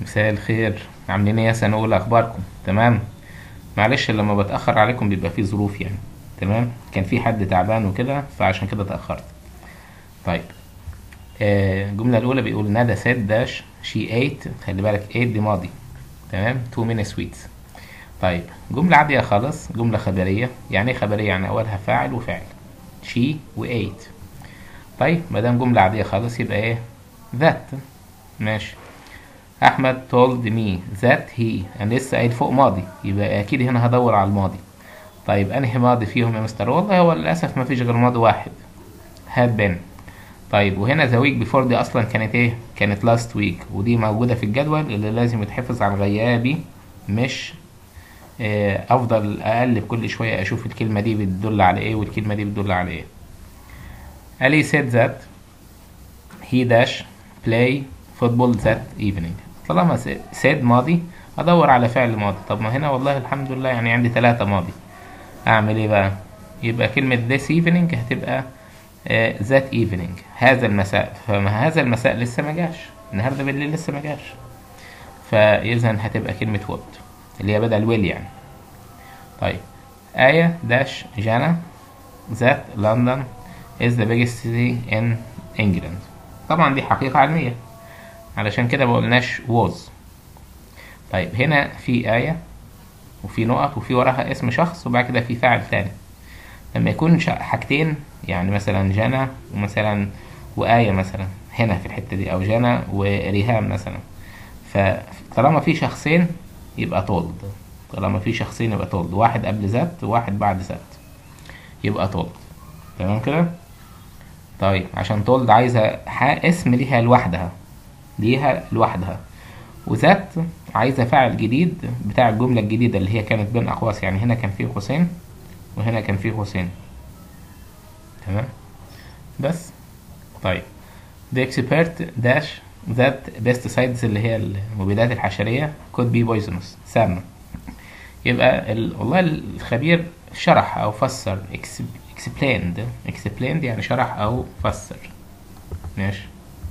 مساء الخير عاملين ايه يا سنة أولى أخباركم تمام معلش لما بتأخر عليكم بيبقى في ظروف يعني تمام كان في حد تعبان وكده فعشان كده اتأخرت طيب آه، الجملة الأولى بيقول ندى said dash she ate خلي بالك ate دي ماضي تمام two mini sweets طيب جملة عادية خالص جملة خبرية يعني ايه خبرية يعني أولها فاعل وفعل she و ate طيب مادام جملة عادية خالص يبقى ايه that ماشي أحمد told me that he أنا لسه قايل فوق ماضي يبقى أكيد هنا هدور على الماضي طيب أنهي ماضي فيهم يا مستر والله هو للأسف مفيش غير ماضي واحد had been طيب وهنا ذا ويك بيفور دي اصلا كانت ايه كانت لاست ويك ودي موجوده في الجدول اللي لازم يتحفظ على الغيابي مش آه، افضل اقلب كل شويه اشوف الكلمه دي بتدل على ايه والكلمه دي بتدل على ايه Ali said that he dash play football that evening طالما said ماضي ادور على فعل ماضي طب ما هنا والله الحمد لله يعني عندي ثلاثة ماضي اعمل ايه بقى يبقى كلمة this evening هتبقى آه، that evening هذا المساء فما هذا المساء لسه ما جاش النهارده بالليل لسه ما جاش فاذا هتبقى كلمة would اللي هي بدل will يعني طيب آية داش جانا that London is the biggest city in England طبعا دي حقيقة علمية علشان كده مقولناش was طيب هنا في آية وفي نقط وفي وراها اسم شخص وبعد كده في فاعل تاني لما يكون شا- حاجتين يعني مثلا جنى ومثلا وآية مثلا هنا في الحتة دي أو جنى وريهام مثلا فطالما في شخصين يبقى تولد طالما في شخصين يبقى تولد واحد قبل ذات وواحد بعد ذات يبقى تولد تمام كده طيب عشان تولد عايزة ح- اسم ليها لوحدها ليها لوحدها وذات عايزة فاعل جديد بتاع الجملة الجديدة اللي هي كانت بين أقواس يعني هنا كان فيه قوسين وهنا كان فيه قوسين تمام بس طيب the expert dash that pesticides اللي هي المبيدات الحشرية could be poisonous سامة يبقى ال... والله الخبير شرح أو فسر ex- explained explained يعني شرح أو فسر ماشي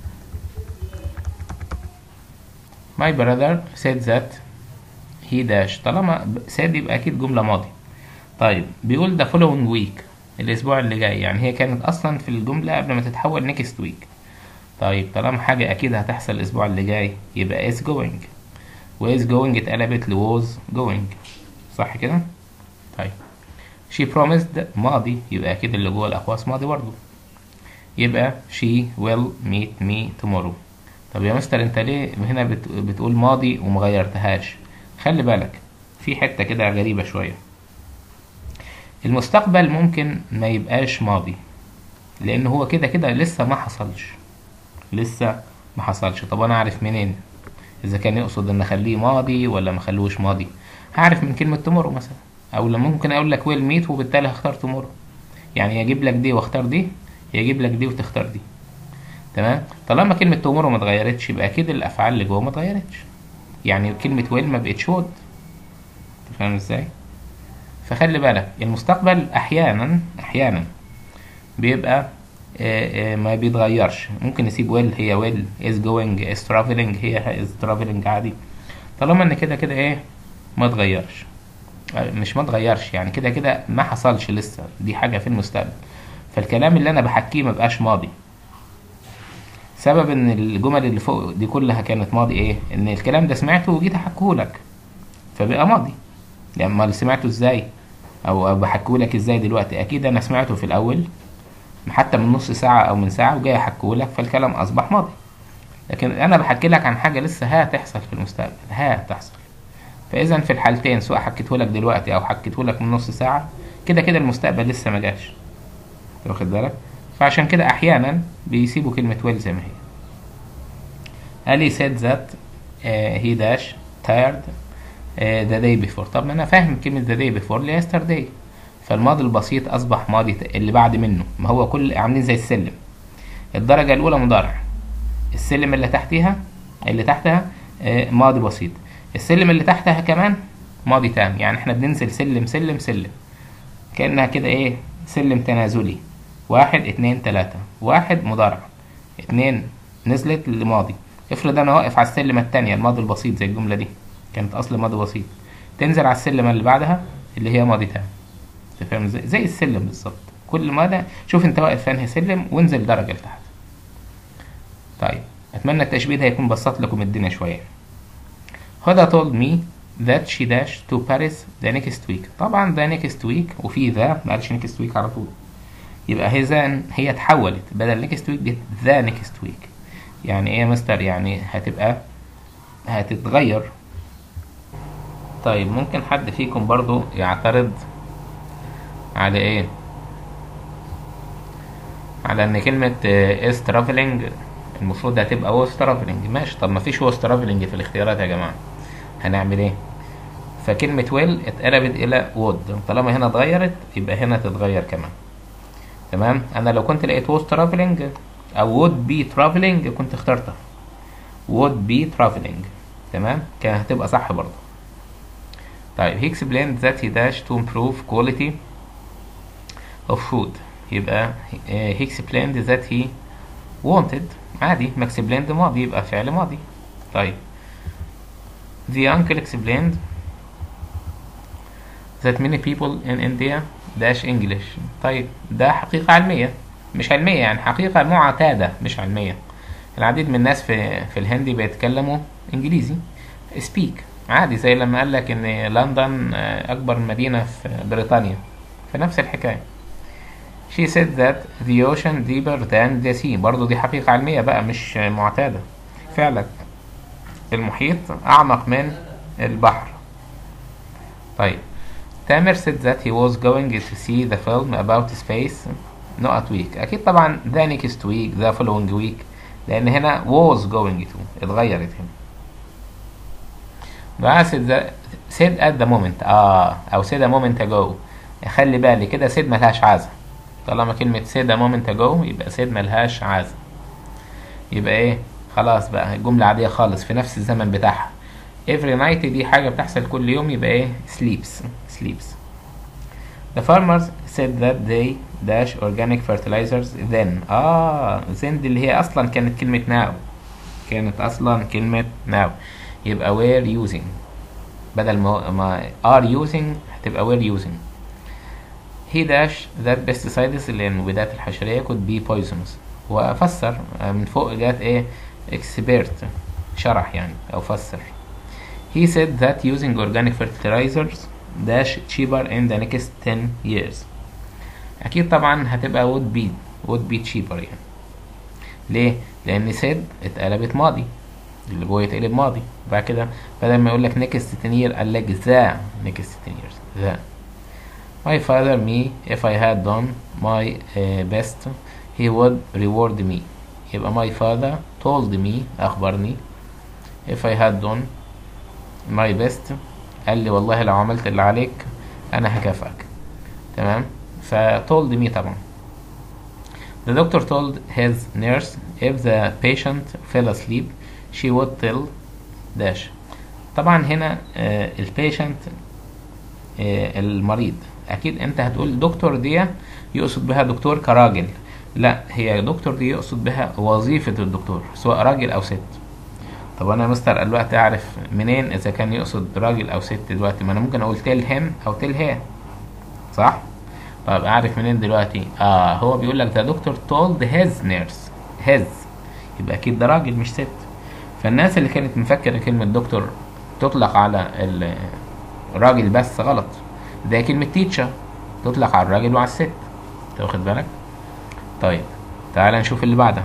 my brother said that he dash طالما said يبقى أكيد جملة ماضي طيب بيقول the following week الأسبوع اللي جاي يعني هي كانت أصلا في الجملة قبل ما تتحول next week طيب طالما حاجة أكيد هتحصل الأسبوع اللي جاي يبقى is going و is going اتقلبت ل was going صح كده؟ طيب she promised ماضي يبقى أكيد اللي جوه الأقواس ماضي برضه يبقى she will meet me tomorrow طب يا مستر انت ليه هنا بت... بتقول ماضي ومغيرتهاش خلي بالك في حتة كده غريبة شوية المستقبل ممكن ما يبقاش ماضي لان هو كده كده لسه ما حصلش لسه ما حصلش طب انا اعرف منين اذا كان يقصد ان اخليه ماضي ولا ما اخلوش ماضي هعرف من كلمة tomorrow مثلا او لما ممكن اقول لك ويل ميت وبالتالي هختار tomorrow يعني يجيب لك دي واختار دي يجيب لك دي وتختار دي تمام طالما كلمة tomorrow ما اتغيرتش يبقى اكيد الافعال اللي جوه ما اتغيرتش يعني كلمة ويل ما بقتش would انت فاهم ازاي فخلي بالك المستقبل احيانا احيانا بيبقى آه، آه، ما بيتغيرش ممكن نسيب ويل هي ويل is going is traveling هي is traveling عادي طالما ان كده كده ايه ما اتغيرش آه، مش ما اتغيرش يعني كده كده ما حصلش لسه دي حاجة في المستقبل فالكلام اللي انا بحكيه ما بقاش ماضي سبب ان الجمل اللي فوق دي كلها كانت ماضي ايه ان الكلام ده سمعته وجيت احكهولك فبقى ماضي لما اللي سمعته ازاي او أو بحكهولك ازاي دلوقتي اكيد انا سمعته في الاول حتى من نص ساعة او من ساعة وجاي احكهولك فالكلام اصبح ماضي لكن انا بحكي لك عن حاجة لسه هتحصل في المستقبل هتحصل فاذا في الحالتين سواء حكيتهولك دلوقتي او حكيتهولك من نص ساعة كده كده المستقبل لسه ما جاش أنت واخد بالك فعشان كده احيانا بيسيبوا كلمة ويل زي ما هي Ali said that uh, he dash tired uh, the day before طب ما انا فاهم كلمة the day before اللي هي yesterday فالماضي البسيط اصبح ماضي ت- اللي بعد منه ما هو كل عاملين زي السلم الدرجة الاولى مضارع السلم اللي تحتها اللي تحتها آه، ماضي بسيط السلم اللي تحتها كمان ماضي تام يعني احنا بننزل سلم سلم سلم كأنها كده ايه سلم تنازلي واحد اتنين تلاتة واحد مضارع اتنين نزلت لماضي افرض انا واقف على السلمة التانية الماضي البسيط زي الجملة دي كانت اصل ماضي بسيط تنزل على السلمة اللي بعدها اللي هي ماضي تام انت فاهم ازاي زي السلم بالظبط كل مدى شوف انت واقف في انهي سلم وانزل درجة لتحت طيب اتمنى التشبيه ده يكون بسط لكم الدنيا شوية هدى told me that she dashed to Paris the next week طبعا the next week وفي ذا ما قالش next week على طول يبقى هي هي اتحولت بدل next week دي the next week يعني ايه يا مستر يعني هتبقى هتتغير طيب ممكن حد فيكم برضو يعترض على ايه على ان كلمة is traveling المفروض هتبقى was traveling ماشي طب ما فيش was traveling في الاختيارات يا جماعة هنعمل ايه فكلمة will اتقلبت الى would طالما هنا اتغيرت يبقى هنا تتغير كمان تمام انا لو كنت لقيت was traveling او would be traveling كنت اخترتها would be traveling تمام كان هتبقى صح برضه طيب he explained that he dashed to improve quality of food يبقى uh, he explained that he wanted عادي ما explained ماضي يبقى فعل ماضي طيب the uncle explained that many people in India dash English طيب ده حقيقة علمية مش علمية يعني حقيقة معتادة مش علمية العديد من الناس في في الهندي بيتكلموا انجليزي speak عادي زي لما قال لك ان لندن اكبر مدينة في بريطانيا في نفس الحكاية she said that the ocean deeper than the sea برضو دي حقيقة علمية بقى مش معتادة فعلا المحيط أعمق من البحر طيب تامر said that he was going to see the film about space not week أكيد طبعا the next week the following week لأن هنا was going to اتغيرت هنا بقى said, that, said at the moment اه أو said a moment ago خلي بالي كده said ملهاش عزم طالما كلمة said a moment ago يبقى said ملهاش عزم يبقى ايه خلاص بقى الجملة عادية خالص في نفس الزمن بتاعها every night دي حاجة بتحصل كل يوم يبقى ايه sleeps sleeps the farmers said that they dash organic fertilizers then اه then دي اللي هي اصلا كانت كلمة now كانت اصلا كلمة now يبقى were using بدل ما, ما are using هتبقى were using he dash that pesticides اللي هي المبيدات الحشرية could be poisonous وفسر من فوق جات ايه expert شرح يعني او فسر he said that using organic fertilizers dash cheaper in the next 10 years اكيد طبعا هتبقى would be would be cheaper يعني ليه لان said اتقلبت ماضي اللي جوه يتقلب ماضي بعد كده بدل ما يقول لك next 10 year قال لك the next 10 years the my father me if I had done my uh, best he would reward me يبقى my father told me أخبرني if I had done my best قال لي والله لو عملت اللي عليك أنا هكافئك تمام ف told me طبعا the doctor told his nurse if the patient fell asleep she would tell dash طبعا هنا آه البيشنت آه المريض اكيد انت هتقول دكتور دي يقصد بها دكتور كراجل لا هي دكتور دي يقصد بها وظيفة الدكتور سواء راجل او ست طب انا مستر دلوقتي اعرف منين اذا كان يقصد راجل او ست دلوقتي ما انا ممكن اقول تيل هيم او تيل هي صح طب اعرف منين دلوقتي اه هو بيقول لك ده دكتور told his nurse his يبقى اكيد ده راجل مش ست فالناس اللي كانت مفكرة كلمة دكتور تطلق على الراجل بس غلط ده كلمة تيتشر تطلق على الراجل وعلى الست انت واخد بالك طيب تعال نشوف اللي بعدها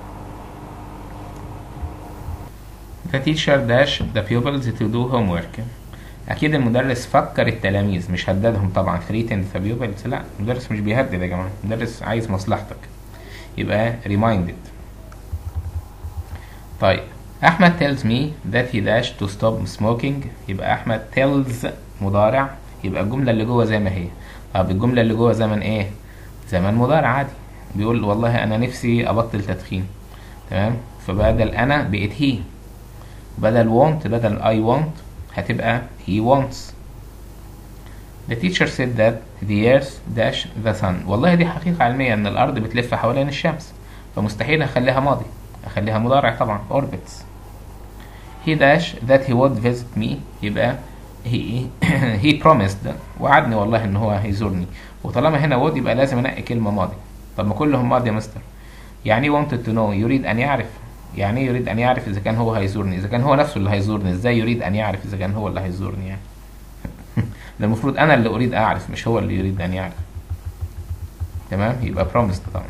The teacher dash the pupils to do homework أكيد المدرس فكر التلاميذ مش هددهم طبعا threatened the pupils لا المدرس مش بيهدد يا جماعة المدرس عايز مصلحتك يبقى reminded طيب أحمد tells me that he dashed to stop smoking يبقى أحمد tells مضارع يبقى الجملة اللي جوه زي ما هي طب الجملة اللي جوه زمن ايه زمن مضارع عادي بيقول والله انا نفسي ابطل تدخين تمام فبدل انا بقيت هي بدل want بدل I want هتبقى he wants The teacher said that the earth dash the sun والله دي حقيقة علمية ان الارض بتلف حوالين الشمس فمستحيل اخليها ماضي اخليها مضارع طبعا orbits he dash that he would visit me يبقى he he promised وعدني والله ان هو هيزورني وطالما هنا would يبقى لازم انقي كلمه ماضي طب ما كلهم ماضي يا مستر يعني ايه wanted to know يريد ان يعرف يعني ايه يريد ان يعرف اذا كان هو هيزورني اذا كان هو نفسه اللي هيزورني ازاي يريد ان يعرف اذا كان هو اللي هيزورني يعني ده المفروض انا اللي اريد اعرف مش هو اللي يريد ان يعرف تمام يبقى promised طبعا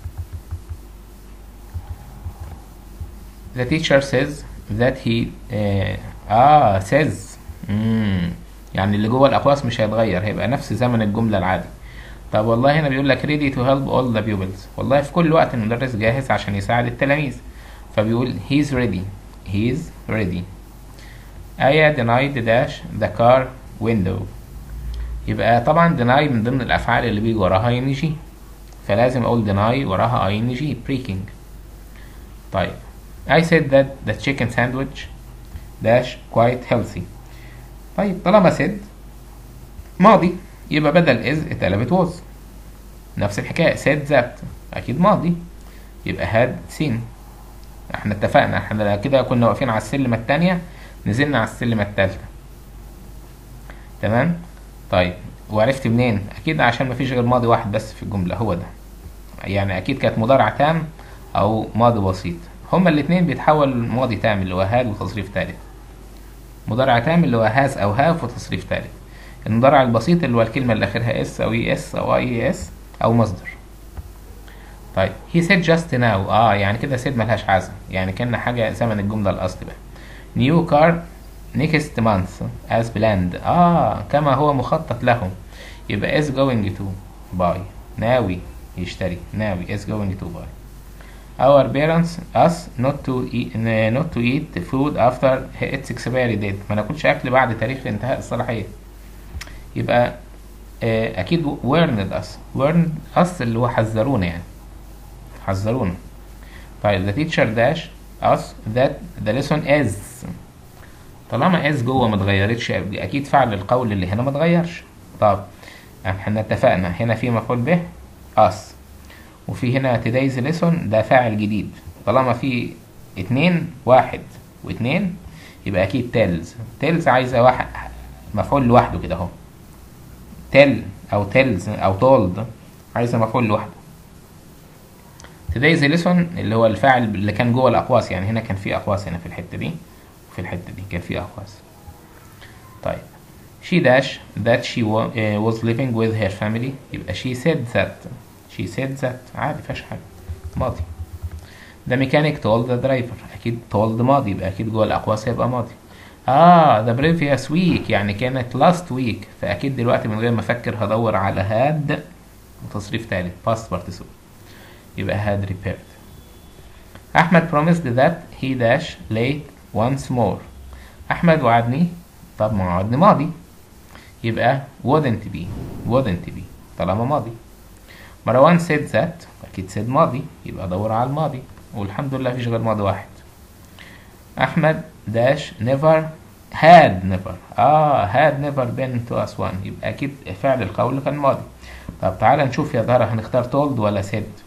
the teacher says that he اه, آه says مم. يعني اللي جوه الاقواس مش هيتغير هيبقى نفس زمن الجمله العادي طب والله هنا بيقول لك ready to help all the pupils والله في كل وقت المدرس جاهز عشان يساعد التلاميذ فبيقول he's ready he's ready آية denied dash the car window يبقى طبعا deny من ضمن الأفعال اللي بيجي وراها ing فلازم أقول deny وراها ing breaking طيب I said that the chicken sandwich dash quite healthy طيب طالما said ماضي يبقى بدل is اتقلبت was نفس الحكاية said that أكيد ماضي يبقى had seen احنا اتفقنا احنا كده كنا واقفين على السلمة التانية نزلنا على السلمة التالتة تمام طيب وعرفت منين اكيد عشان مفيش غير ماضي واحد بس في الجملة هو ده يعني اكيد كانت مضارع تام او ماضي بسيط هما الاتنين بيتحول ماضي تام اللي هو هاد وتصريف تالت مضارع تام اللي هو هاز او هاف وتصريف تالت المضارع البسيط اللي هو الكلمة اللي اخرها اس او اي اس او اي اس او مصدر طيب he said just now اه يعني كده said ملهاش عزم يعني كان حاجة زمن الجملة الأصلي بقى new car next month as planned اه كما هو مخطط له يبقى is going to buy ناوي يشتري ناوي is going to buy our parents us not to eat not to eat food after its expiry date ما ناكلش اكل بعد تاريخ انتهاء الصلاحيه يبقى آه اكيد warned us warned us اللي هو حذرونا يعني حذرونا طيب the teacher dash us that the lesson is طالما is جوه ما اتغيرتش اكيد فعل القول اللي هنا ما اتغيرش طب احنا اتفقنا هنا في مفعول به us وفي هنا today's lesson ده فاعل جديد طالما في اتنين واحد واتنين يبقى اكيد تيلز تيلز عايزه واحد مفعول لوحده كده اهو تيل او تيلز او تولد عايزه مفعول لوحده today's lesson اللي هو الفاعل اللي كان جوه الاقواس يعني هنا كان في اقواس هنا في الحته دي وفي الحته دي كان في اقواس طيب she dash that she was living with her family يبقى she said that she said that عادي فيهاش حاجه ماضي the mechanic told the driver اكيد told ماضي يبقى اكيد جوه الاقواس هيبقى ماضي اه the previous week يعني كانت last week فاكيد دلوقتي من غير ما افكر هدور على had وتصريف تالت past participle يبقى had repaired احمد promised that he dash late once more احمد وعدني طب ما وعدني ماضي يبقى wouldn't be wouldn't be طالما ماضي مروان said that اكيد said ماضي يبقى ادور على الماضي والحمد لله مفيش غير ماضي واحد احمد داش never had never اه had never been to us one يبقى اكيد فعل القول كان ماضي طب تعالى نشوف يا ترى هنختار told ولا said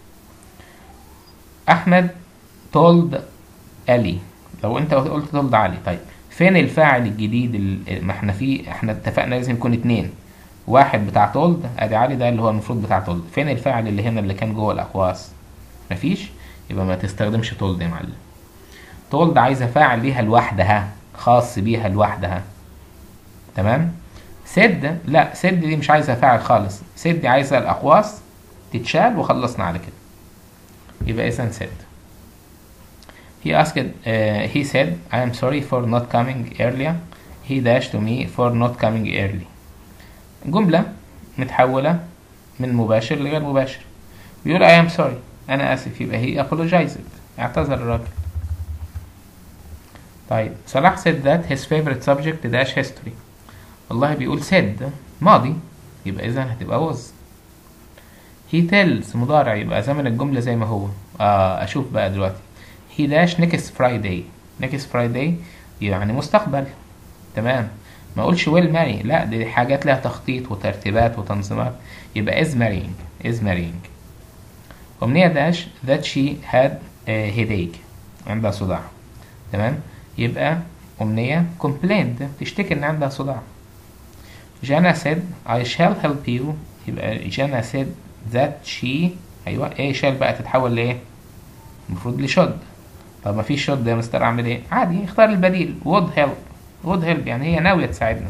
احمد told علي لو انت قلت told علي طيب فين الفاعل الجديد اللي ما احنا فيه احنا اتفقنا لازم يكون اتنين واحد بتاع تولد ادي علي ده اللي هو المفروض بتاع تولد فين الفاعل اللي هنا اللي كان جوه الاقواس مفيش يبقى ما تستخدمش تولد يا معلم تولد عايزه فاعل ليها لوحدها خاص بيها لوحدها تمام سد لا سد دي مش عايزه فاعل خالص سد دي عايزه الاقواس تتشال وخلصنا على كده يبقى اذا سد He asked, uh, he said, I am sorry for not coming earlier. He dashed to me for not coming early. جملة متحولة من مباشر لغير مباشر بيقول I am sorry أنا آسف يبقى he apologized اعتذر الراجل طيب صلاح said that his favorite subject dash history والله بيقول said ماضي يبقى إذا هتبقى was he tells مضارع يبقى زمن الجملة زي ما هو آه أشوف بقى دلوقتي he dash next Friday next Friday يعني مستقبل تمام ما اقولش will marry لا دي حاجات لها تخطيط وترتيبات وتنظيمات يبقى is marrying is marrying أمنية داش that she had a headache عندها صداع تمام يبقى أمنية complained تشتكي إن عندها صداع جانا said I shall help you يبقى جانا said that she أيوة إيه shall بقى تتحول لإيه؟ المفروض لشود طب ما فيش شود يا مستر أعمل إيه؟ عادي اختار البديل would help would help يعني هي ناوية تساعدنا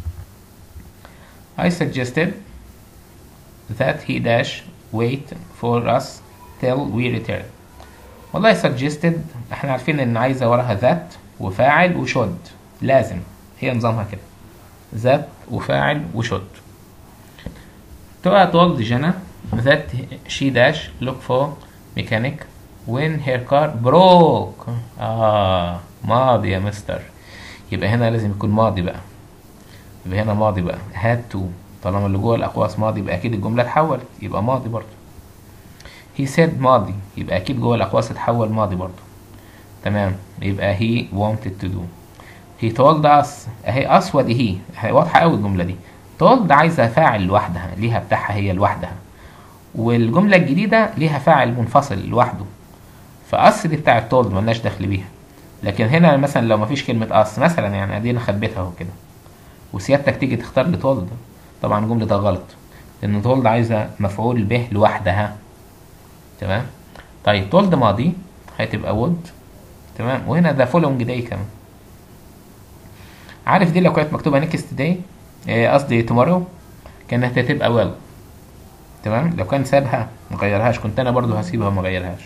I suggested that he dash wait for us till we return والله suggested احنا عارفين ان عايزة وراها that وفاعل وشود لازم هي نظامها كده that وفاعل وشود تبقى told جنى that she dash look for mechanic when her car broke اه ماضي يا مستر يبقى هنا لازم يكون ماضي بقى يبقى هنا ماضي بقى had to طالما اللي جوه الاقواس ماضي يبقى اكيد الجمله اتحولت يبقى ماضي برضه he said ماضي يبقى اكيد جوه الاقواس اتحول ماضي برضه تمام يبقى he wanted to do he told us اهي us ودي هي واضحه قوي الجمله دي told عايزه فاعل لوحدها ليها بتاعها هي لوحدها والجمله الجديده ليها فاعل منفصل لوحده فاس دي بتاعت told ملناش دخل بيها لكن هنا مثلا لو مفيش كلمه اس مثلا يعني ادينا خبيتها اهو كده وسيادتك تيجي تختار لي told طبعا الجمله ده غلط لان told عايزه مفعول به لوحدها تمام طيب told ماضي هتبقى would تمام وهنا ده following day كمان عارف دي لو كانت مكتوبه next day قصدي tomorrow كانت هتبقى well تمام لو كان سابها مغيرهاش كنت انا برضو هسيبها ومغيرهاش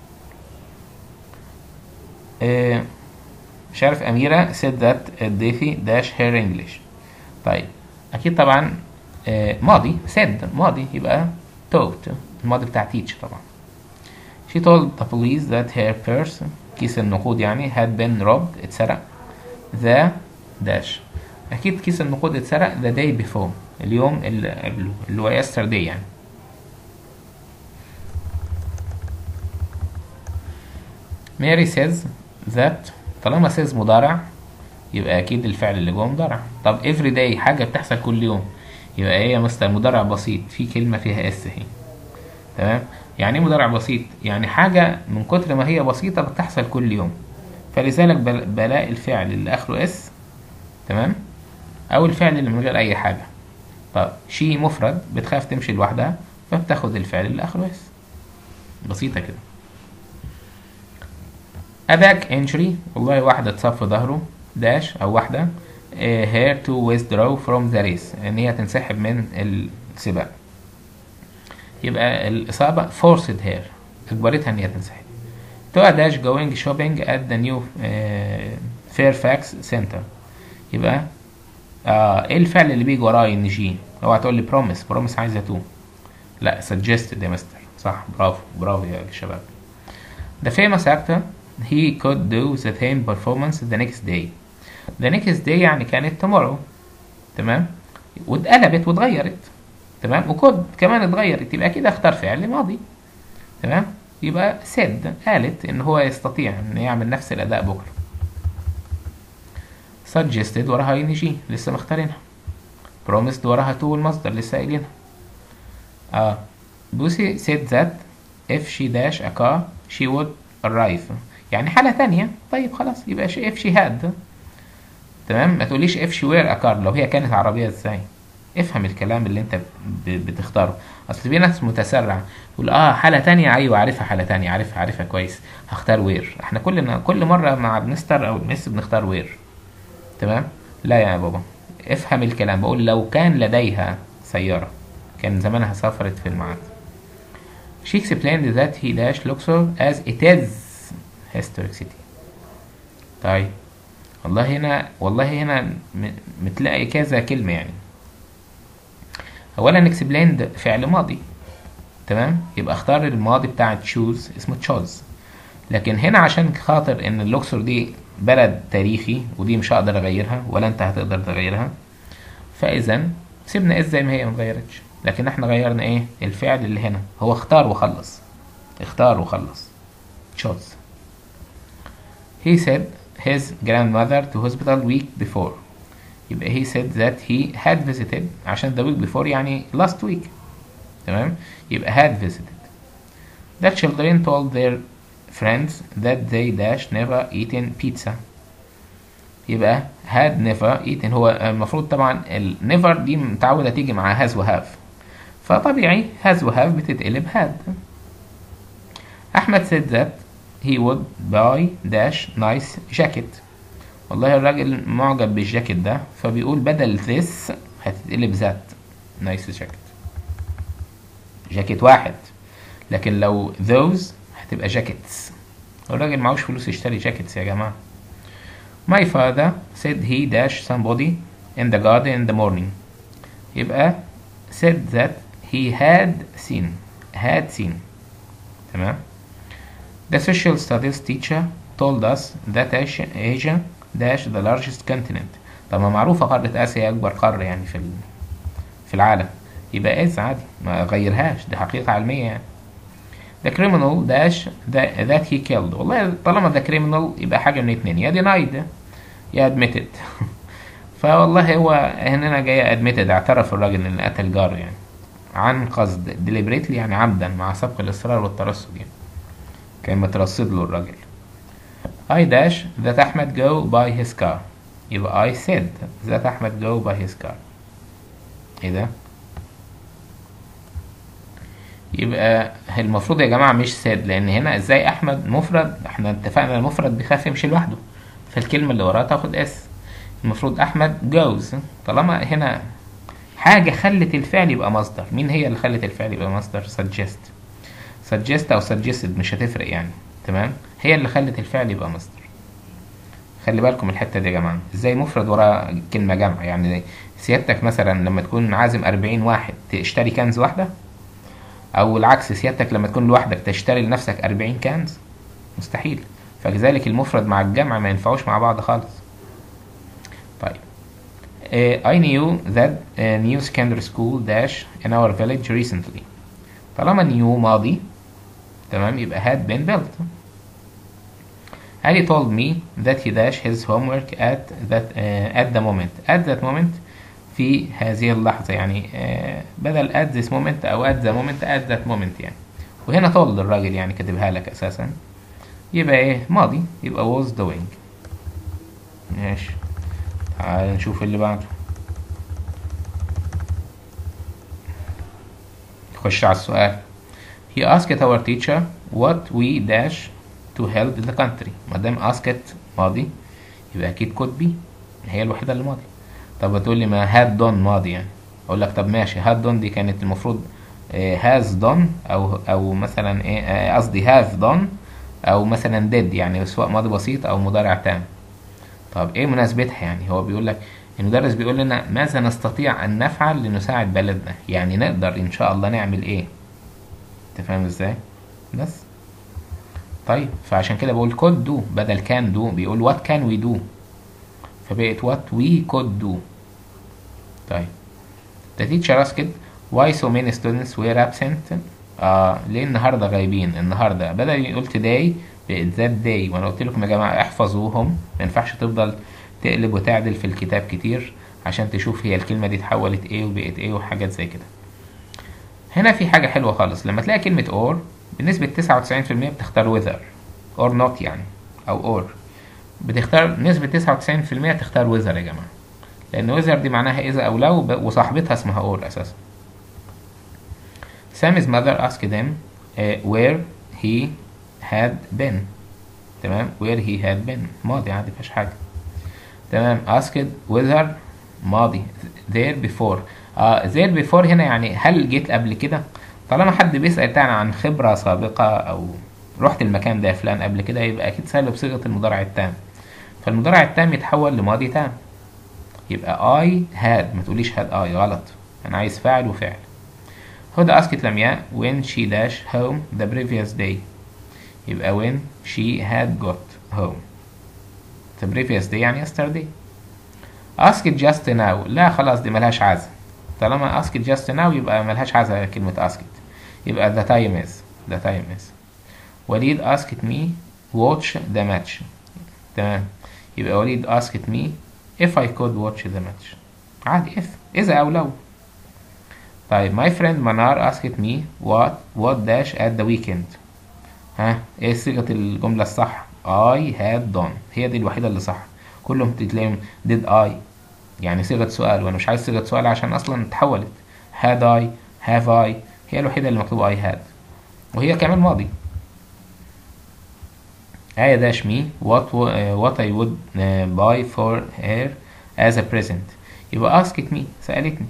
إيه مش عارف أميرة said that ديفي dash her English طيب أكيد طبعا إيه ماضي said ماضي يبقى taught الماضي بتاع teach طبعا she told the police that her purse كيس النقود يعني had been robbed اتسرق the dash أكيد كيس النقود اتسرق the day before اليوم اللي قبله اللي هو yesterday يعني ماري says that طالما says مضارع يبقى اكيد الفعل اللي جوه مضارع طب every day حاجه بتحصل كل يوم يبقى ايه يا مستر مضارع بسيط في كلمه فيها اس اهي تمام يعني ايه مضارع بسيط يعني حاجه من كتر ما هي بسيطه بتحصل كل يوم فلذلك بل- بلاقي الفعل اللي اخره اس تمام او الفعل اللي من غير اي حاجه طب شي مفرد بتخاف تمشي لوحدها فبتاخد الفعل اللي اخره اس بسيطه كده أباك انجري والله واحدة اتصاب في ظهره داش أو واحدة هير تو withdraw from the race إن هي تنسحب من السباق يبقى الإصابة forced her أجبرتها إن هي تنسحب تو داش going shopping at the new uh, Fairfax Center يبقى آه إيه الفعل اللي بيجي وراه إن جي اوعى تقول لي promise promise عايزة تو لا suggested يا مستر صح برافو برافو يا شباب The famous actor he could do the same performance the next day. The next day يعني كانت tomorrow تمام واتقلبت واتغيرت تمام وكود كمان اتغيرت يبقى كده اختار فعل ماضي تمام يبقى said قالت ان هو يستطيع ان يعمل نفس الاداء بكره suggested وراها ان جي لسه مختارينها promised وراها to المصدر لسه قايلينها اه بوسي said that if she dash a car she would arrive يعني حالة تانية طيب خلاص يبقى ش- if she had تمام ما تقوليش if she were a car لو هي كانت عربية ازاي افهم الكلام اللي انت ب- بتختاره اصل في ناس متسرع تقول اه حالة تانية ايوه عارفها حالة تانية عارفها عارفها كويس هختار وير احنا كل كل مرة مع بنستر او المس بنختار وير تمام لا يا بابا افهم الكلام بقول لو كان لديها سيارة كان زمانها سافرت في الميعاد She explained that he dash Luxor as it is historic city. طيب والله هنا والله هنا م- متلاقي كذا كلمة يعني أولا explained فعل ماضي تمام يبقى اختار الماضي بتاع choose اسمه chose لكن هنا عشان خاطر ان اللوكسور دي بلد تاريخي ودي مش هقدر اغيرها ولا انت هتقدر تغيرها فاذا سيبنا اس زي ما هي متغيرتش لكن احنا غيرنا ايه الفعل اللي هنا هو اختار وخلص اختار وخلص chose he said his grandmother to hospital week before يبقى he said that he had visited عشان the week before يعني last week تمام يبقى had visited the children told their friends that they dash never eaten pizza يبقى had never eaten هو المفروض طبعا ال never دي متعودة تيجي مع has و have فطبيعي has و have بتتقلب had أحمد said that he would buy dash nice jacket والله الراجل معجب بالجاكيت ده فبيقول بدل this هتتقلب that nice jacket جاكيت واحد لكن لو those هتبقى jackets الراجل معهوش فلوس يشتري جاكيتس يا جماعة My father said he dash somebody in the garden in the morning يبقى said that he had seen had seen تمام The social studies teacher told us that Asia, Asia dash the largest continent طب ما معروفة قارة آسيا أكبر قارة يعني في ال- في العالم يبقى إز عادي ما غيرهاش دي حقيقة علمية يعني The criminal dash that, that he killed والله طالما the criminal يبقى حاجة من اتنين يا denied يا admitted فوالله هو هنا جاي admitted اعترف الراجل ان قتل جاره يعني عن قصد deliberately يعني عمدا مع سبق الإصرار والترصد يعني كان مترصد له الراجل I dash that أحمد go by his car يبقى I said that أحمد go by his car ايه ده؟ يبقى المفروض يا جماعة مش ساد لأن هنا ازاي أحمد مفرد احنا اتفقنا المفرد بيخاف يمشي لوحده فالكلمة اللي وراها تاخد اس المفروض أحمد جوز طالما هنا حاجة خلت الفعل يبقى مصدر مين هي اللي خلت الفعل يبقى مصدر suggest suggest أو suggested مش هتفرق يعني تمام هي اللي خلت الفعل يبقى مصدر خلي بالكم الحتة دي يا جماعة ازاي مفرد ورا كلمة جمع يعني سيادتك مثلا لما تكون عازم أربعين واحد تشتري كنز واحدة او العكس سيادتك لما تكون لوحدك تشتري لنفسك 40 كنز مستحيل فكذلك المفرد مع الجمع ما ينفعوش مع بعض خالص طيب uh, I knew that a new secondary school dash in our village recently طالما new ماضي تمام يبقى had been built Ali told me that he dash his homework at that uh, at the moment at that moment في هذه اللحظة يعني آه، بدل at this moment أو at the moment at that moment يعني وهنا told الراجل يعني كاتبها لك أساسا يبقى إيه ماضي يبقى was doing ماشي تعال نشوف اللي بعده نخش على السؤال He asked our teacher what we dash to help the country ما دام asked ماضي يبقى أكيد could be هي الوحيدة اللي ماضي طب بتقول لي ما had done ماضي يعني اقول لك طب ماشي had done دي كانت المفروض آه، has done او او مثلا ايه آه، قصدي have done او مثلا did يعني سواء ماضي بسيط او مضارع تام طب ايه مناسبتها يعني هو بيقول لك المدرس بيقول لنا ماذا نستطيع ان نفعل لنساعد بلدنا يعني نقدر ان شاء الله نعمل ايه انت فاهم ازاي بس طيب فعشان كده بقول could do بدل can do بيقول what can we do فبقت what we could do طيب the teacher asked why so many students were absent آه ليه النهارده غايبين النهارده بدل يقول today بقت that day وانا قلت لكم يا جماعه احفظوهم ما ينفعش تفضل تقلب وتعدل في الكتاب كتير عشان تشوف هي الكلمه دي اتحولت ايه وبقت ايه وحاجات زي كده هنا في حاجه حلوه خالص لما تلاقي كلمه or بنسبه 99% بتختار whether or not يعني او or بتختار نسبة 99% تختار ويزر يا جماعة لأن ويزر دي معناها إذا أو لو ب- وصاحبتها اسمها أور أساسا Sam's mother asked him uh, where he had been تمام where he had been ماضي عادي مفيهاش حاجة تمام asked whether ماضي there before آه there before هنا يعني هل جيت قبل كده طالما حد بيسأل تاني عن خبرة سابقة أو رحت المكان ده يا فلان قبل كده يبقى أكيد سأله بصيغة المضارع التام فالمضارع التام يتحول لماضي تام يبقى I had ما تقوليش had I غلط أنا عايز فاعل وفعل هدى asked لمياء when she dash home the previous day يبقى when she had got home the previous day يعني yesterday asked just now لا خلاص دي ملهاش عزة طالما asked just now يبقى ملهاش عزة كلمة asked يبقى the time is the time is وليد asked me watch the match تمام يبقى وليد asked me if I could watch the match عادي if إذا أو لو طيب my friend منار asked me what what dash at the weekend ها ايه صيغة الجملة الصح I had done هي دي الوحيدة اللي صح كلهم تلاقيهم did I يعني صيغة سؤال وأنا مش عايز صيغة سؤال عشان أصلا اتحولت had I have I هي الوحيدة اللي مكتوبة I had وهي كمان ماضي آية داش مي what, wo- uh, what I would uh, buy for her as a present يبقى asked me سألتني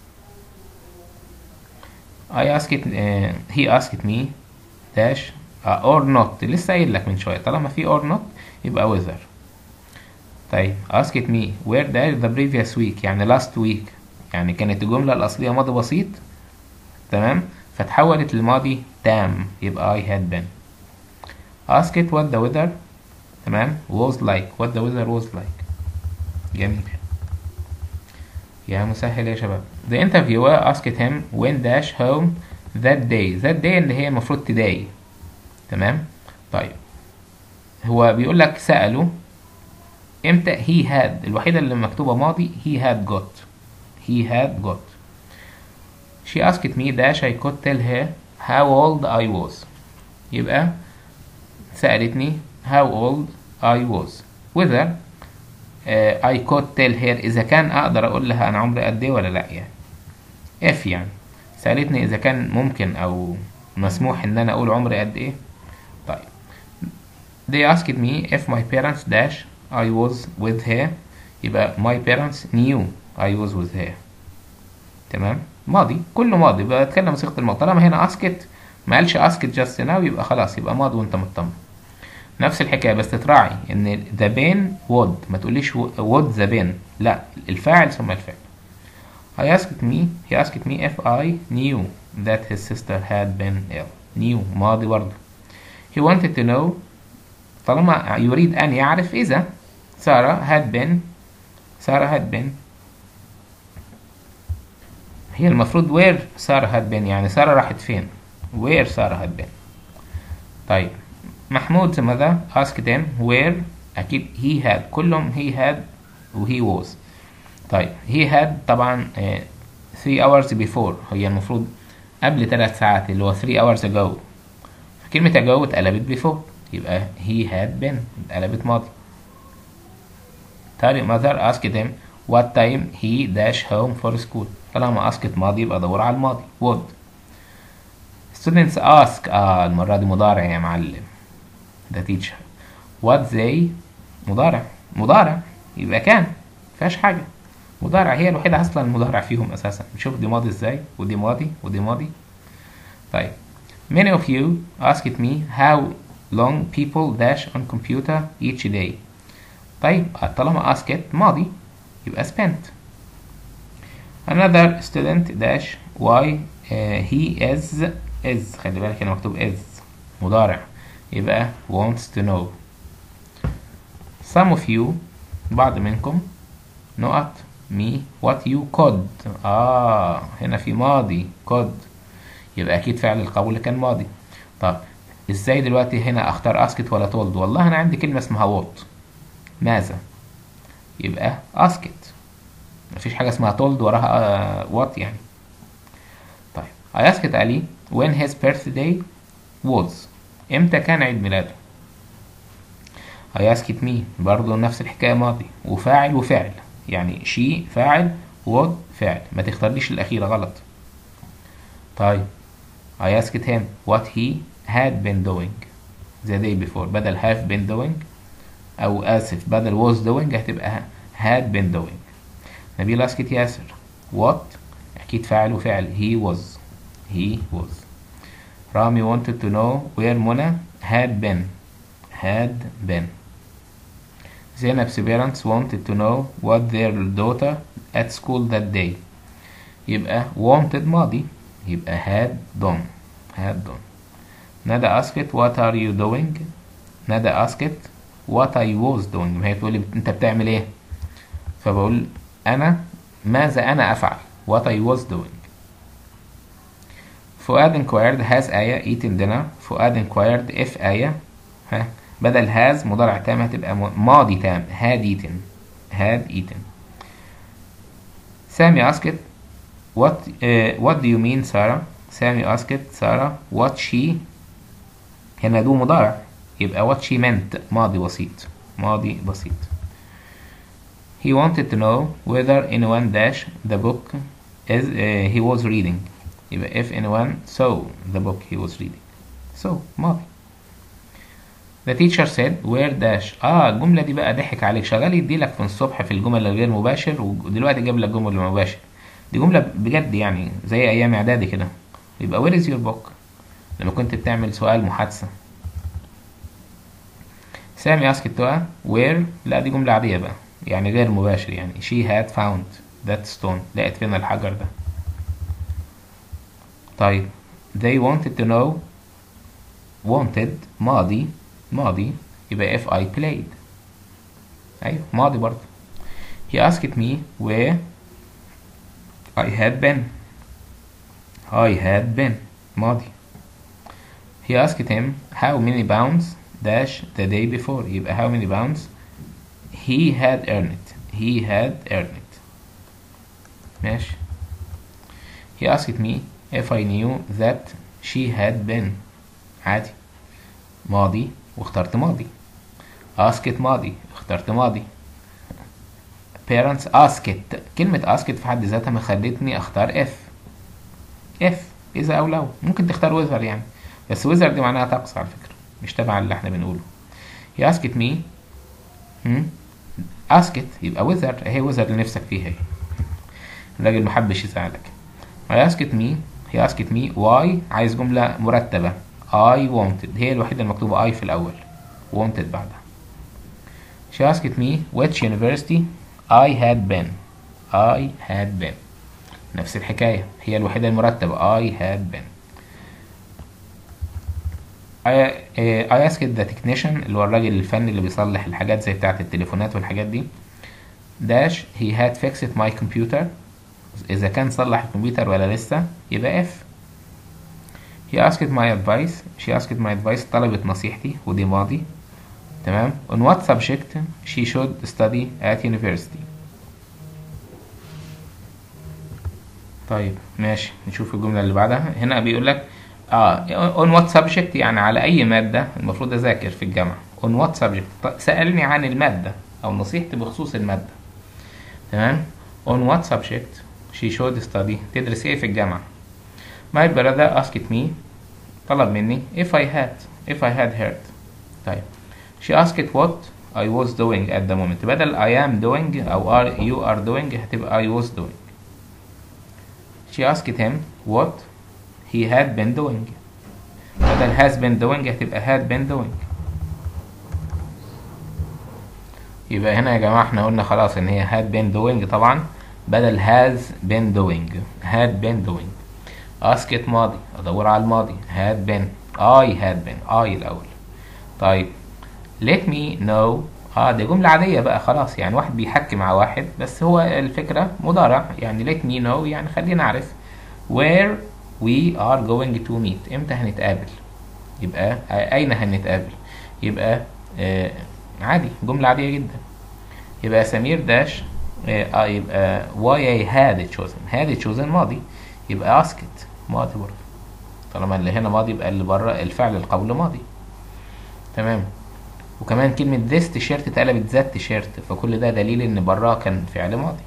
I asked uh, he asked me dash uh, or not لسه قايل لك من شوية طالما في or not يبقى whether طيب asked me where dash the previous week يعني last week يعني كانت الجملة الأصلية ماضي بسيط تمام فتحولت لماضي تام يبقى I had been asked what the weather تمام was like what the weather was like جميل يا مسهل يا شباب the interviewer asked him when dash home that day that day اللي هي المفروض today تمام طيب هو بيقول لك سأله امتى he had الوحيدة اللي مكتوبة ماضي he had got he had got she asked me dash I could tell her how old I was يبقى سألتني how old I was whether uh, I could tell her إذا كان أقدر أقول لها أنا عمري قد إيه ولا لأ يعني if يعني سألتني إذا كان ممكن أو مسموح إن أنا أقول عمري قد إيه طيب they asked me if my parents dash I was with her يبقى my parents knew I was with her تمام ماضي كله ماضي بتكلم صيغة الماضي طالما هنا اسكت ما قالش اسكت جاست ناو يبقى خلاص يبقى ماضي وانت مطمن نفس الحكاية بس تتراعي ان ذا بين would ما تقوليش would ذا بين لا الفاعل ثم الفعل I asked me he asked me if I knew that his sister had been ill knew ماضي برضه he wanted to know طالما يريد أن يعرف إذا سارة had been سارة had been هي المفروض where سارة had been يعني سارة راحت فين where سارة had been طيب محمود ماذا asked him where أكيد he had كلهم he had و he was طيب he had طبعا آه, 3 hours before هي المفروض قبل 3 ساعات اللي هو 3 hours ago فكلمة ago اتقلبت before يبقى he had been اتقلبت ماضي طارق mother asked him what time he dash home for school طالما asked ماضي يبقى دور على الماضي would students ask اه المرة دي مضارع يا معلم ده teacher what they مضارع مضارع يبقى كان مفيهاش حاجة مضارع هي الوحيدة أصلا المضارع فيهم أساسا شوف دي ماضي ازاي ودي ماضي ودي ماضي طيب many of you asked me how long people dash on computer each day طيب طالما asked ماضي يبقى spent another student dash why uh, he is is خلي بالك هنا مكتوب is مضارع يبقى wants to know some of you بعض منكم نقط me what you could آه هنا في ماضي could يبقى أكيد فعل القول كان ماضي طب ازاي دلوقتي هنا اختار اسكت ولا تولد والله انا عندي كلمة اسمها وات ماذا يبقى اسكت مفيش حاجة اسمها تولد وراها وات يعني طيب I asked علي when his birthday was امتى كان عيد ميلاده I asked me برضو نفس الحكاية ماضي وفاعل وفعل يعني شي فاعل would فعل ما تختارليش الأخيرة غلط طيب I asked him what he had been doing the day before بدل have been doing أو آسف بدل was doing هتبقى had been doing نبيل asked ياسر what أكيد فاعل وفعل he was he was رامي wanted to know where منى had been had been Zainab's parents wanted to know what their daughter at school that day يبقى wanted ماضي يبقى had done had done ندى asked what are you doing ندى asked what I was doing ما هي تقول لي انت بتعمل ايه فبقول انا ماذا انا افعل what I was doing فؤاد inquired has آية eaten dinner فؤاد inquired if آية ها بدل has مضارع تام هتبقى ماضي تام had eaten had eaten سامي asked what uh, what do you mean سارة سامي asked سارة what she هنا دو مضارع يبقى what she meant ماضي بسيط ماضي بسيط he wanted to know whether anyone dash the book is uh, he was reading يبقى if anyone saw the book he was reading so ماضي The teacher said where dash اه الجملة دي بقى ضحك عليك شغال يديلك في الصبح في الجمل الغير مباشر ودلوقتي جاب لك جمل مباشر دي جملة بجد يعني زي أيام إعدادي كده يبقى where is your book لما كنت بتعمل سؤال محادثة سامي asked to where لا دي جملة عادية بقى يعني غير مباشر يعني she had found that stone لقت فين الحجر ده طيب they wanted to know wanted ماضي ماضي يبقى if I played أيوة ماضي برضه he asked me where I had been I had been ماضي he asked him how many pounds dash the day before يبقى how many pounds he had earned he had earned ماشي he asked me if I knew that she had been عادي ماضي واخترت ماضي asked ماضي اخترت ماضي parents asked كلمة asked في حد ذاتها ما خلتني اختار if if إذا أو لو ممكن تختار whether يعني بس whether دي معناها طقس على فكرة مش تبع اللي احنا بنقوله he asked me هم؟ asked يبقى whether هي whether اللي نفسك فيها هي الراجل محبش يزعلك he asked me he asked me why عايز جملة مرتبة I wanted هي الوحيدة المكتوبة I في الأول wanted بعدها she asked me which university I had been I had been نفس الحكاية هي الوحيدة المرتبة I had been I, I asked the technician اللي هو الراجل الفني اللي بيصلح الحاجات زي بتاعة التليفونات والحاجات دي dash he had fixed my computer إذا كان صلح الكمبيوتر ولا لسه يبقى if he asked my advice she asked my advice طلبت نصيحتي ودي ماضي تمام on what subject she should study at university طيب ماشي نشوف الجملة اللي بعدها هنا بيقول لك اه on what subject يعني على أي مادة المفروض أذاكر في الجامعة on what subject سألني عن المادة أو نصيحتي بخصوص المادة تمام on what subject she should study تدرس ايه في الجامعة my brother asked me طلب مني if I had if I had heard طيب she asked what I was doing at the moment بدل I am doing أو are you are doing هتبقى I was doing she asked him what he had been doing بدل has been doing هتبقى had been doing يبقى هنا يا جماعة احنا قلنا خلاص ان هي had been doing طبعا بدل has been doing had been doing asked ماضي ادور على الماضي had been I had been I الاول طيب let me know اه دي جملة عادية بقى خلاص يعني واحد بيحكي مع واحد بس هو الفكرة مضارع يعني let me know يعني خلينا نعرف where we are going to meet امتى هنتقابل يبقى آه اين هنتقابل يبقى آه عادي جملة عادية جدا يبقى سمير داش آه يبقى why I had chosen had chosen ماضي يبقى asked ماضي برضه طالما اللي هنا ماضي يبقى اللي بره الفعل القول ماضي تمام وكمان كلمة this تيشيرت اتقلبت ذات تيشيرت فكل ده دليل ان براه كان فعل ماضي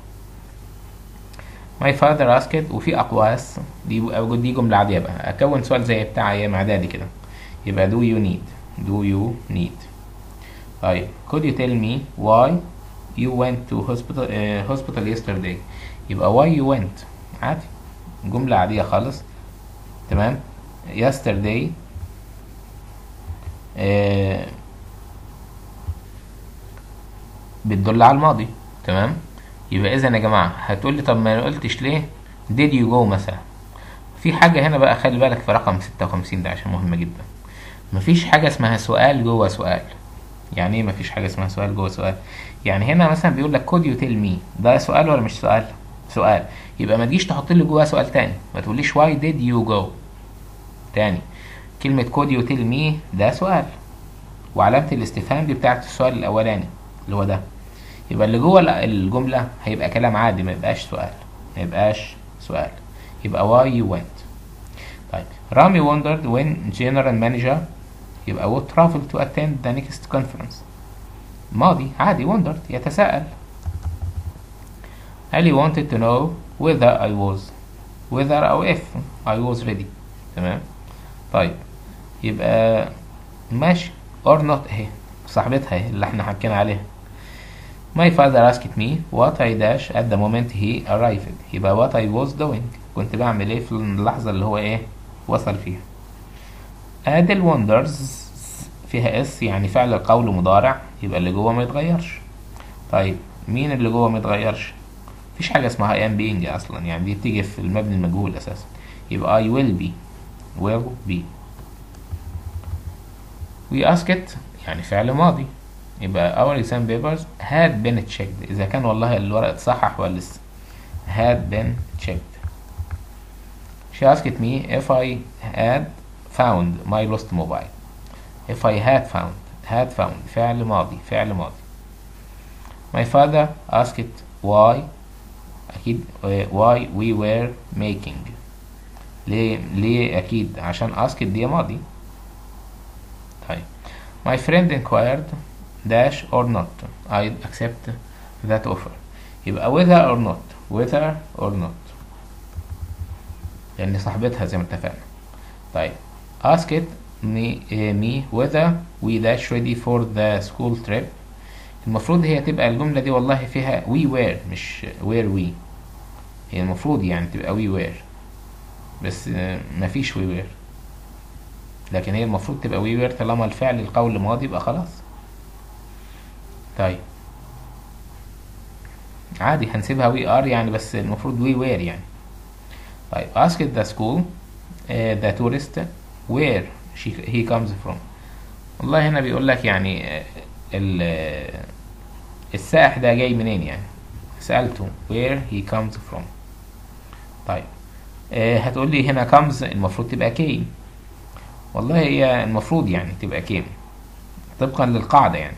my father asked وفي أقواس دي دي جملة عادية بقى أكون سؤال زي بتاع أيام إعدادي كده يبقى do you need do you need طيب could you tell me why you went to hospital uh, hospital yesterday يبقى why you went عادي جملة عادية خالص تمام yesterday آه بتدل على الماضي تمام يبقى اذا يا جماعه هتقول لي طب ما قلتش ليه did you go مثلا في حاجه هنا بقى خلي بالك في رقم 56 ده عشان مهمه جدا مفيش حاجه اسمها سؤال جوه سؤال يعني ايه مفيش حاجه اسمها سؤال جوه سؤال يعني هنا مثلا بيقول لك could you tell me ده سؤال ولا مش سؤال سؤال يبقى ما تجيش تحط لي جواه سؤال تاني ما تقوليش why did you go تاني كلمة could you tell me ده سؤال وعلامة الاستفهام دي بتاعت السؤال الأولاني اللي هو ده يبقى اللي جوه الجملة هيبقى كلام عادي ما يبقاش سؤال ما يبقاش سؤال يبقى why you went طيب رامي wondered when general manager يبقى would travel to attend the next conference ماضي عادي wondered يتساءل Ali wanted to know whether I was whether أو if I was ready تمام طيب يبقى ماشي or not اهي صاحبتها اهي اللي احنا حكينا عليها My father asked me what I dash at the moment he arrived يبقى what I was doing كنت بعمل ايه في اللحظة اللي هو ايه وصل فيها ادي الوندرز فيها اس يعني فعل القول مضارع يبقى اللي جوه ما يتغيرش طيب مين اللي جوه ما يتغيرش مفيش حاجة اسمها am being اصلا يعني دي بتيجي في المبني المجهول اساسا يبقى I will be will be we ask it يعني فعل ماضي يبقى our exam papers had been checked إذا كان والله الورق اتصحح ولا لسه had been checked she asked me if I had found my lost mobile if I had found had found فعل ماضي فعل ماضي my father asked why أكيد why we were making ليه ليه أكيد عشان asked دي ماضي طيب my friend inquired dash or not I accept that offer يبقى whether or not whether or not لأن صاحبتها زي ما اتفقنا طيب asked me, uh, me whether we dash ready for the school trip المفروض هي تبقى الجملة دي والله فيها we were مش were we هي المفروض يعني تبقى we were بس uh, مفيش we were لكن هي المفروض تبقى we were طالما الفعل القول ماضي يبقى خلاص طيب عادي هنسيبها we are يعني بس المفروض we were يعني طيب ask the school uh, the tourist where she, he comes from والله هنا بيقول لك يعني uh, ال السائح ده جاي منين يعني سألته where he comes from طيب uh, هتقول لي هنا comes المفروض تبقى came والله هي المفروض يعني تبقى came طبقا للقاعدة يعني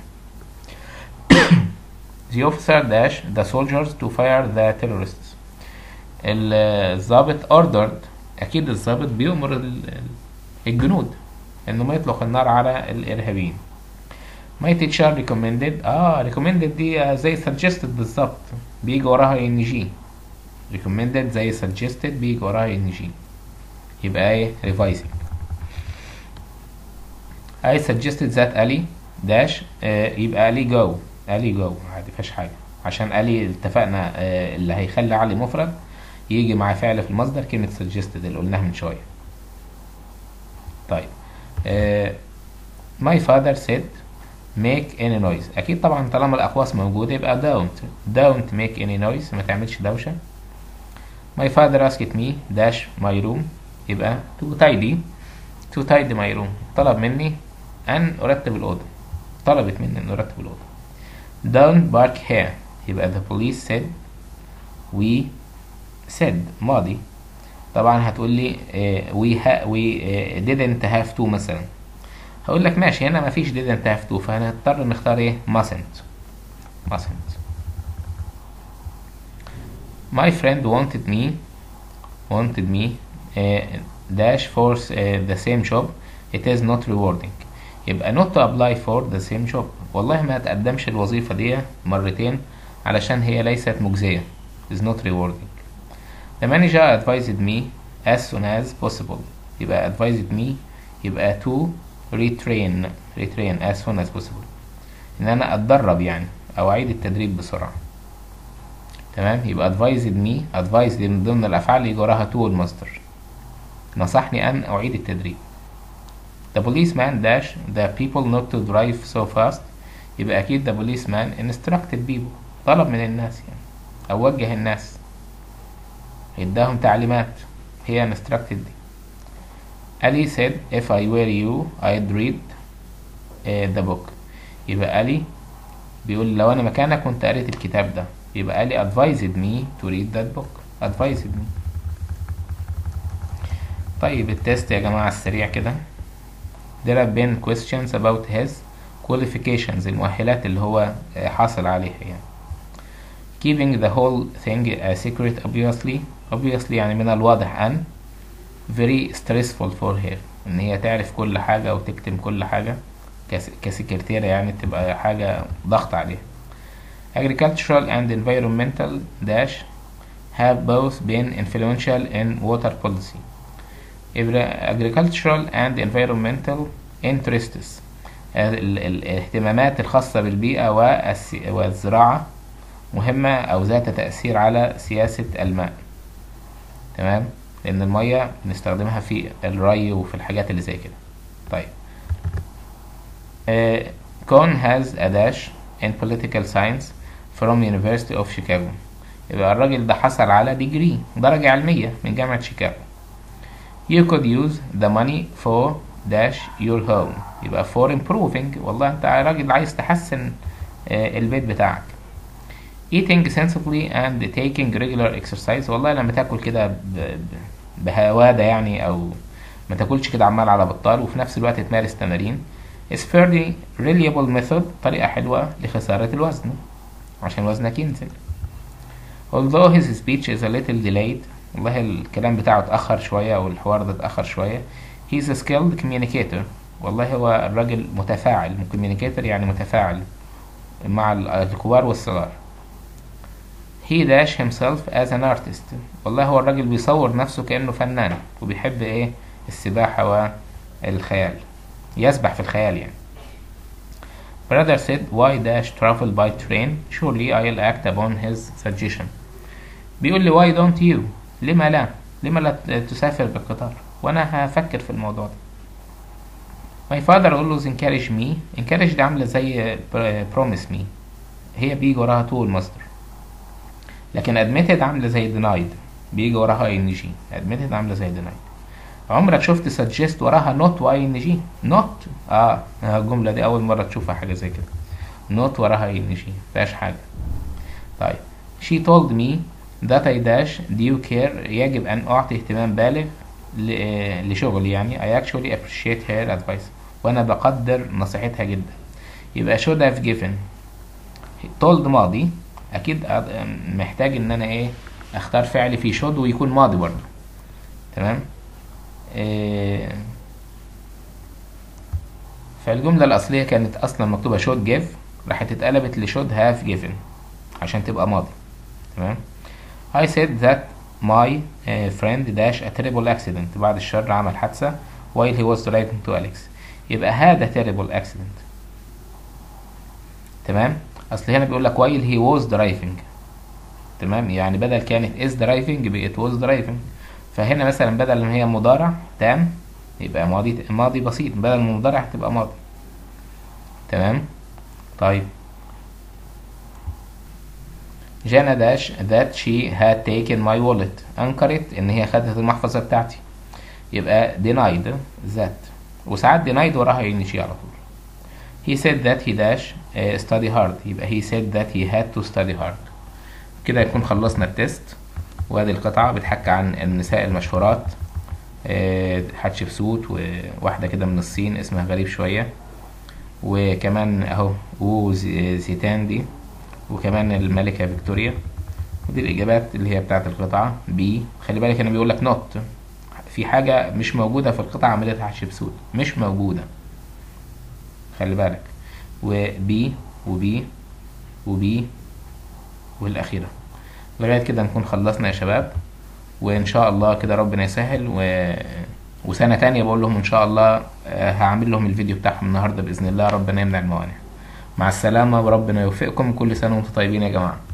the officer dash the soldiers to fire the terrorists الضابط ordered اكيد الضابط بيؤمر الجنود انه ما يطلق النار على الارهابيين my teacher recommended اه recommended دي زي suggested بالظبط بيجي وراها ان جي recommended زي suggested بيجي وراها ان جي يبقى ايه revising I suggested that Ali dash آه يبقى Ali go Ali go عادي مفيهاش حاجة عشان Ali اتفقنا آه اللي هيخلي علي مفرد يجي مع فعل في المصدر كلمة suggested اللي قلناها من شوية طيب آه my father said make any noise أكيد طبعا طالما الأقواس موجودة يبقى don't don't make any noise ما تعملش دوشة my father asked me dash my room يبقى to tidy to tidy my room طلب مني أن أرتب الأوضة طلبت مني أن أرتب الأوضة don't bark here يبقى the police said we said ماضي طبعا هتقول لي uh, we, ha we uh, didn't have to مثلا هقول لك ماشي هنا مفيش didn't have to فهنضطر نختار ايه mustn't mustn't my friend wanted me wanted me uh, dash for uh, the same job it is not rewarding يبقى not to apply for the same job والله ما تقدمش الوظيفة دي مرتين علشان هي ليست مجزية is not rewarding the manager advised me as soon as possible يبقى advised me يبقى to retrain retrain as soon as possible ان انا اتدرب يعني او اعيد التدريب بسرعة تمام يبقى advised me advised من ضمن الافعال اللي وراها to المصدر نصحني ان اعيد التدريب the policeman dash the people not to drive so fast يبقى اكيد the policeman instructed people طلب من الناس يعني او وجه الناس اداهم تعليمات هي instructed دي Ali said if I were you I'd read uh, the book يبقى Ali بيقول لو انا مكانك كنت قريت الكتاب ده يبقى Ali advised me to read that book advised me طيب التست يا جماعة السريع كده there have been questions about his qualifications المؤهلات اللي هو حاصل عليها يعني keeping the whole thing a secret obviously obviously يعني من الواضح أن very stressful for her إن هي تعرف كل حاجة وتكتم كل حاجة كسكرتيرة يعني تبقى حاجة ضغط عليها agricultural and environmental dash have both been influential in water policy agricultural and environmental interests ال- ال- الاهتمامات الخاصة بالبيئة والس- والزراعة مهمة أو ذات تأثير على سياسة الماء تمام لأن المية بنستخدمها في الري وفي الحاجات اللي زي كده طيب آه، كون has a dash in political science from University of Chicago يبقى الراجل ده حصل على ديجري درجة علمية من جامعة شيكاغو You could use the money for dash your home يبقى for improving والله انت راجل عايز تحسن آه، البيت بتاعك eating sensibly and taking regular exercise والله لما تاكل كده ب- ب- بهوادة يعني او ما تاكلش كده عمال على بطال وفي نفس الوقت تمارس تمارين is fairly reliable method طريقة حلوة لخسارة الوزن عشان وزنك ينزل although his speech is a little delayed والله الكلام بتاعه اتأخر شوية أو الحوار ده اتأخر شوية he's a skilled communicator والله هو الراجل متفاعل communicator يعني متفاعل مع ال- الكبار والصغار he dash himself as an artist والله هو الراجل بيصور نفسه كأنه فنان وبيحب ايه السباحة والخيال يسبح في الخيال يعني Brother said why dash travel by train surely I'll act upon his suggestion بيقول لي why don't you لما لا لما لا ت- تسافر بالقطار وانا هفكر في الموضوع ده My father always encourage me encourage دي عاملة زي pr- promise me هي بيجي وراها طول مصدر لكن admitted عاملة زي denied بيجي وراها ing admitted عاملة زي denied عمرك شفت suggest وراها not و ing not اه الجملة دي أول مرة تشوفها حاجة زي كده not وراها ing مفيهاش حاجة طيب she told me that I dash due care يجب أن أعطي اهتمام بالغ ل- لشغلي يعني I actually appreciate her advice وأنا بقدر نصيحتها جدا يبقى should have given told ماضي أكيد أ- محتاج إن أنا إيه أختار فعل في should ويكون ماضي برضه تمام إيه فالجملة الأصلية كانت أصلا مكتوبة should give راحت اتقلبت ل should have given عشان تبقى ماضي تمام I said that my uh, friend dash a terrible accident بعد الشر عمل حادثة while he was driving to Alex يبقى هذا terrible accident تمام أصل هنا بيقول لك while he was driving تمام يعني بدل كانت is driving بقت was driving فهنا مثلا بدل ما هي مضارع تام يبقى ماضي ماضي بسيط بدل ما مضارع هتبقى ماضي تمام طيب جانا داش that she had taken my wallet أنكرت إن هي خدت المحفظة بتاعتي يبقى denied that وساعات denied وراها ing على طول he said that he dash uh, study hard يبقى he said that he had to study hard كده يكون خلصنا التست وادي القطعة بتحكي عن النساء المشهورات آه، حتشبسوت وواحدة كده من الصين اسمها غريب شوية وكمان اهو وو زي- زيتان دي وكمان الملكة فيكتوريا ودي الإجابات اللي هي بتاعت القطعة بي خلي بالك أنا بيقول لك نوت في حاجة مش موجودة في القطعة عملتها حتشبسوت مش موجودة خلي بالك وبي وبي وبي والأخيرة لغاية كده نكون خلصنا يا شباب وإن شاء الله كده ربنا يسهل و... وسنة تانية بقول لهم إن شاء الله آه، هعمل لهم الفيديو بتاعهم النهاردة بإذن الله ربنا يمنع الموانع مع السلامة وربنا يوفقكم كل سنة وانتم طيبين يا جماعة